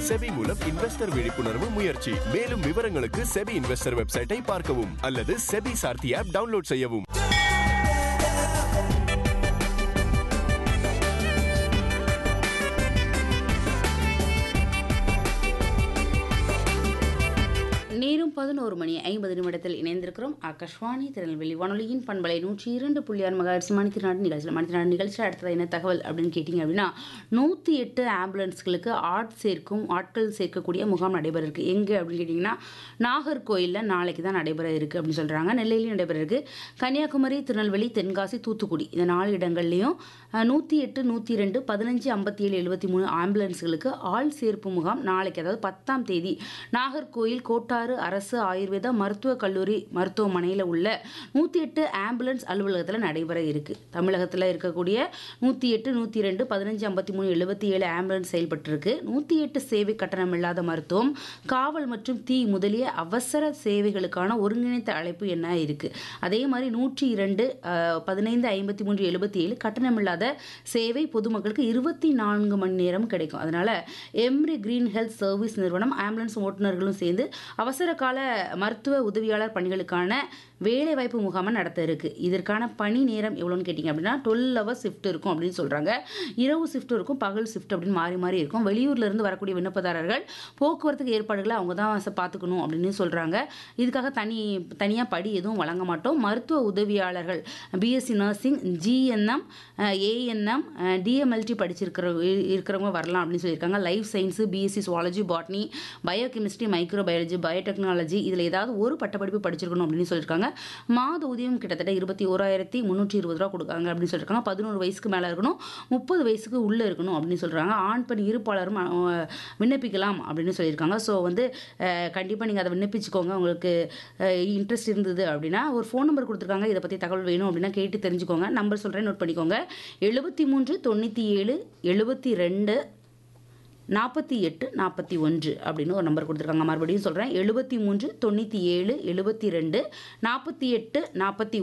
SEBI மூலம் investor விழிப்புணர்வு முயற்சி மேலும் விவரங்களுக்கு செபி இன்வெஸ்டர் வெப்சைட்டை பார்க்கவும் அல்லது செபி சார்த்தி ஆப் டவுன்லோட் செய்யவும் நேரும் பதினோரு மணி ஐம்பது நிமிடத்தில் இணைந்திருக்கிறோம் ஆகாஷ்வாணி திருநெல்வேலி வானொலியின் பண்பலை நூற்றி இரண்டு புள்ளி ஆறு மகாட்சி மணித்திருநாடு நிகழ்ச்சியில் மணித்திருநாடு நிகழ்ச்சி அடுத்தது என்ன தகவல் அப்படின்னு கேட்டிங்க அப்படின்னா நூற்றி எட்டு ஆம்புலன்ஸ்களுக்கு ஆட் சேர்க்கும் ஆட்கள் சேர்க்கக்கூடிய முகாம் நடைபெற இருக்கு எங்கே அப்படின்னு கேட்டிங்கன்னா நாகர்கோயிலில் நாளைக்கு தான் நடைபெற இருக்குது அப்படின்னு சொல்கிறாங்க நெல்லையிலையும் நடைபெற இருக்கு கன்னியாகுமரி திருநெல்வேலி தென்காசி தூத்துக்குடி இந்த நாலு இடங்கள்லையும் நூற்றி எட்டு நூற்றி ரெண்டு பதினஞ்சு ஐம்பத்தி ஏழு எழுபத்தி மூணு ஆம்புலன்ஸ்களுக்கு ஆள் சேர்ப்பு முகாம் நாளைக்கு அதாவது பத்தாம் தேதி நாகர்கோயில் கோட்டாறு அரசு ஆயுர்வேத மருத்துவக் கல்லூரி மருத்துவமனையில் உள்ள நூற்றி எட்டு ஆம்புலன்ஸ் அலுவலகத்தில் நடைபெற இருக்குது தமிழகத்தில் இருக்கக்கூடிய நூற்றி எட்டு நூற்றி ரெண்டு பதினஞ்சு ஐம்பத்தி மூணு எழுபத்தி ஏழு ஆம்புலன்ஸ் செயல்பட்டிருக்கு நூற்றி எட்டு சேவை கட்டணம் இல்லாத மருத்துவம் காவல் மற்றும் தீ முதலிய அவசர சேவைகளுக்கான ஒருங்கிணைத்த அழைப்பு என்ன இருக்குது அதே மாதிரி நூற்றி இரண்டு பதினைந்து ஐம்பத்தி மூன்று எழுபத்தி ஏழு கட்டணமில்லாத சேவை பொதுமக்களுக்கு இருபத்தி நான்கு மணி நேரம் கிடைக்கும் அதனால் எம்ரி கிரீன் ஹெல்த் சர்வீஸ் நிறுவனம் ஆம்புலன்ஸ் ஓட்டுநர்களும் சேர்ந்து அவசர கால மருத்துவ உதவியாளர் பணிகளுக்கான வேலைவாய்ப்பு முகாமை நடத்த இருக்கு இதற்கான பணி நேரம் எவ்வளோன்னு கேட்டிங்க அப்படின்னா டுவெல் ஹவர்ஸ் ஷிஃப்ட் இருக்கும் அப்படின்னு சொல்கிறாங்க இரவு ஷிஃப்ட் இருக்கும் பகல் ஷிஃப்ட் அப்படின்னு மாறி மாறி இருக்கும் வெளியூர்ல இருந்து வரக்கூடிய விண்ணப்பதாரர்கள் போக்குவரத்துக்கு ஏற்பாடுகளை அவங்க தான் ச- பார்த்துக்கணும் அப்படின்னு சொல்கிறாங்க இதுக்காக தனி தனியாக படி எதுவும் வழங்க மாட்டோம் மருத்துவ உதவியாளர்கள் BSc nursing GNM ANM DMLT படிச்சிருக்கிற இருக்கிறவங்க வரலாம் அப்படின்னு சொல்லியிருக்காங்க life science BSc zoology botany biochemistry microbiology biotechnology இதில் ஏதாவது ஒரு பட்டப்படிப்பு படிச்சிருக்கணும் அப்படின்னு சொல்லியிருக்காங்க மாத ஊதியம் கிட்டத்தட்ட இருபத்தி ஓராயிரத்தி முந்நூற்றி இருபது ரூபா கொடுக்காங்க அப்படின்னு சொல்லியிருக்காங்க பதினோரு வயசுக்கு மேலே இருக்கணும் முப்பது வயசுக்கு உள்ளே இருக்கணும் அப்படின்னு சொல்கிறாங்க ஆண் பெண் இருப்பாளரும் அஹ், விண்ணப்பிக்கலாம் அப்படின்னு சொல்லியிருக்காங்க ஸோ வந்து கண்டிப்பாக நீங்கள் அதை விண்ணப்பிச்சுக்கோங்க உங்களுக்கு இன்ட்ரெஸ்ட் இருந்தது அப்படின்னா ஒரு ஃபோன் நம்பர் கொடுத்துருக்காங்க இதை பற்றி தகவல் வேணும் அப்படின்னா கேட்டு தெரிஞ்சுக்கோங்க நம்பர் சொல்கிறேன் நோட் பண்ணிக்கோங்க எழுபத்தி மூன்று தொண்ணூற்றி ஏழு எழுபத்தி ரெண்டு நாற்பத்தி எட்டு நாற்பத்தி ஒன்று அப்படின்னு ஒரு நம்பர் கொடுத்துருக்காங்க மறுபடியும் சொல்கிறேன் எழுபத்தி மூன்று தொண்ணூற்றி ஏழு எழுபத்தி ரெண்டு நாற்பத்தி எட்டு நாற்பத்தி